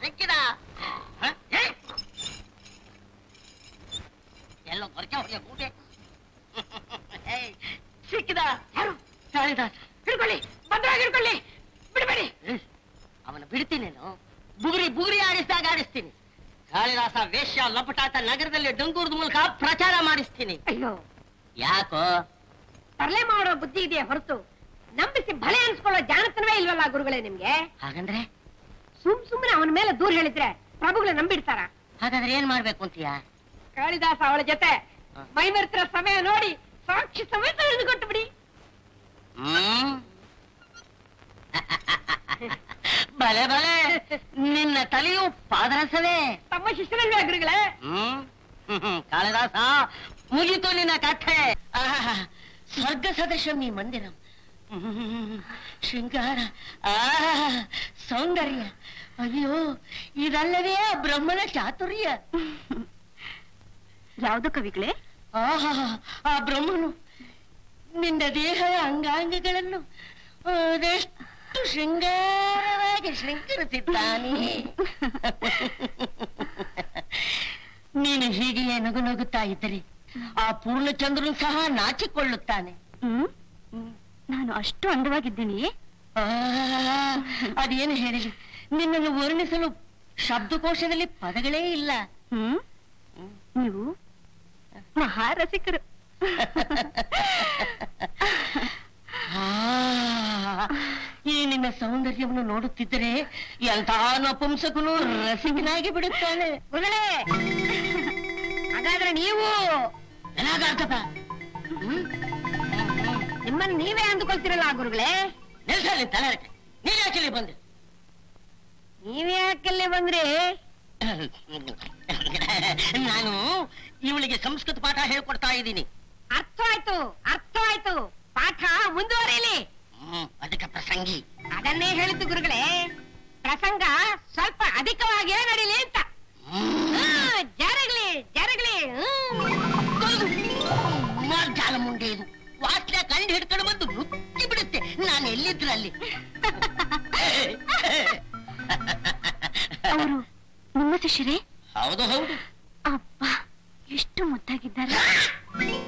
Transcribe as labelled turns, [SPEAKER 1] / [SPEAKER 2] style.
[SPEAKER 1] ಸಿಕ್ಕಿದ ಹ? ಏ? ಎಲ್ಲೋ ಕೊರಕೆ ಹೊಡೆಯ ಮೂಟೆ ಏಯ್, ಸಿಕ್ಕಿದ ಯಾರು ಕಾಳಿದಾಸ ಹಿಡ್ಕೊಳ್ಳಿ ಭದ್ರಾಗಿ ಹಿಡ್ಕೊಳ್ಳಿ ಬಿಡಬೇಡಿ ಅವನ ಬಿಡ್ತೀನೇನು ಬುಗುರಿ ಬುಗುರಿ ಆಡಿಸಿದಾಗ ಆಡಿಸ್ತೀನಿ ಕಾಳಿದಾಸ ವೇಶ್ಯ ಲಪಟಾಟ ನಗರದಲ್ಲಿ ಡಂಗೂರದ ಮೂಲಕ ಪ್ರಚಾರ ಮಾಡಿಸ್ತೀನಿ
[SPEAKER 2] ಅಯ್ಯೋ
[SPEAKER 1] ಯಾಕೋ
[SPEAKER 2] ತರಲೆ ಮಾಡೋ ಬುದ್ಧಿ ಇದೆಯಾ ಹೊರತು ನಂಬಿಸಿ ಭಲೆ ಅನ್ಸ್ಕೊಳ್ಳೋ ಜಾಣತನವೇ ಇಲ್ವಲ್ಲ ಗುರುಗಳೇ ನಿಮ್ಗೆ
[SPEAKER 1] ಹಾಗಂದ್ರೆ
[SPEAKER 2] ಸುಮ್ ಸುಮ್ಮನೆ ಅವನ ಮೇಲೆ ದೂರ ಹೇಳಿದ್ರೆ ಪ್ರಭುಗಳು ನಂಬಿಡ್ತಾರ
[SPEAKER 1] ಹಾಗಾದ್ರೆ ಏನ್ ಮಾಡ್ಬೇಕು ಅಂತೀಯ
[SPEAKER 2] ಕಾಳಿದಾಸ ಅವಳ ಜೊತೆ
[SPEAKER 1] ಹ.
[SPEAKER 2] ಮೈ ಮರೆತಿರೋ ಸಮಯ ನೋಡಿ ಸಾಕ್ಷಿ ಸಮೇತ ಹಿಡಿದುಕೊಟ್ಟು ಬಿಡಿ
[SPEAKER 1] ಹ್ಮ್ ಬಲೆ ಬಲೆ ನಿನ್ನ ತಲೆಯು ಪಾದರಸವೇ
[SPEAKER 2] ತಮ್ಮ ಶಿಷ್ಯರಲ್ವೇ ಗುರುಗಳೇ
[SPEAKER 1] ಹ್ಮ್ ಹ್ಮ್, ಹ್ಮ್. ಕಾಳಿದಾಸ ಮುಗಿತು ನಿನ್ನ ಕಥೆ ಆಹಾ, ಸ್ವರ್ಗ ಸದೃಶಂ ಈ ಮಂದಿರಂ ಹ್ಮ್, ಶೃಂಗಾರ ಆಹಾ, ಸೌಂದರ್ಯ ಅಯ್ಯೋ ಇದಲ್ಲವೇ ಆ ಬ್ರಹ್ಮನ ಚಾತುರ್ಯ
[SPEAKER 2] ಯಾವ್ದು ಕವಿಗಳೇ
[SPEAKER 1] ಆಹಾ ಆ ಬ್ರಹ್ಮನು ನಿನ್ನ ದೇಹದ ಅಂಗಾಂಗಗಳನ್ನು ಅದೆಷ್ಟು ಶೃಂಗಾರವಾಗಿ ಶೃಂಗರಿಸಿದ್ದಾನೆ ನೀನು ಹೀಗೆಯೇ ನಗು ನಗುತ್ತಾ ಇದ್ದರೆ ಆ ಪೂರ್ಣಚಂದ್ರನು ಸಹ ನಾಚಿಕೊಳ್ಳುತ್ತಾನೆ
[SPEAKER 2] ಹ್ಮ್ ನಾನು ಅಷ್ಟು ಅಂದವಾಗಿದ್ದೀನಿ
[SPEAKER 1] ಆ, ಅದೇನು ಹೇಳಲಿ ನಿನ್ನನ್ನು ವರ್ಣಿಸಲು ಶಬ್ದಕೋಶದಲ್ಲಿ ಪದಗಳೇ ಇಲ್ಲ
[SPEAKER 2] ಹ್ಮ್ ನೀವು ಮಹಾರಸಿಕರು
[SPEAKER 1] ಆ, ಈ ನಿನ್ನ ಸೌಂದರ್ಯವನ್ನು ನೋಡುತ್ತಿದ್ದರೆ ಎಂತಹ ನಪುಂಸಕನು ರಸಿಕನಾಗಿ ಬಿಡುತ್ತಾನೆ
[SPEAKER 2] ಗುರುಗಳೇ ಹಾಗಾದ್ರೆ ನೀವು
[SPEAKER 1] ಏನಾಗಾರ್ತಪ್ಪ
[SPEAKER 2] ನಿಮ್ಮನ್ನ ನೀವೇ ಅಂದುಕೊಳ್ತಿರಲ್ಲ ಗುರುಗಳೇ
[SPEAKER 1] ನಿಲ್ಸಲ್ಲಿ ತಲೆರಕೆ ನೀನ್ ಯಾಕೆ ಬಂದೆ
[SPEAKER 2] ನೀವೇ ಯಾಕೆಲ್ಲಿ ಬಂದ್ರಿ
[SPEAKER 1] ನಾನು ಇವಳಿಗೆ ಸಂಸ್ಕೃತ ಪಾಠ ಹೇಳ್ಕೊಡ್ತಾ ಇದ್ದೀನಿ
[SPEAKER 2] ಅರ್ಥ ಆಯ್ತು ಅರ್ಥ ಆಯ್ತು ಪಾಠ ಮುಂದುವರಿಯಲಿ
[SPEAKER 1] ಹ್ಮ್, ಅದಕ್ಕೆ ಪ್ರಸಂಗಿ
[SPEAKER 2] ಅದನ್ನೇ ಹೇಳಿದ್ದು ಗುರುಗಳೇ ಪ್ರಸಂಗ ಸ್ವಲ್ಪ ಅಧಿಕವಾಗಿಯೇ ನಡೀಲಿ ಅಂತ
[SPEAKER 1] ಹ್ಮ್.
[SPEAKER 2] ಹ್ಮ್, ಜರಗ್ಲಿ ಜರಗ್ಲಿ ಹ್ಮ್.
[SPEAKER 1] ಮಾರ್ಜಾಲ ಮುಂಡೆ ಇದು ವಾಸನೆ ಕಂಡು ಹಿಡ್ಕೊಂಡು ಬಂದು ನುಚ್ಚಿ ಬಿಡುತ್ತೆ ನಾನು ಎಲ್ಲಿದ್ರಲ್ಲಿ
[SPEAKER 2] ಅವರು ನಿಮ್ಮ ಶಿಷ್ಯರೇ
[SPEAKER 1] ಹೌದು ಹೌದು
[SPEAKER 2] ಅಪ್ಪ ಎಷ್ಟು ಮುದ್ದಾಗಿದ್ದಾರೆ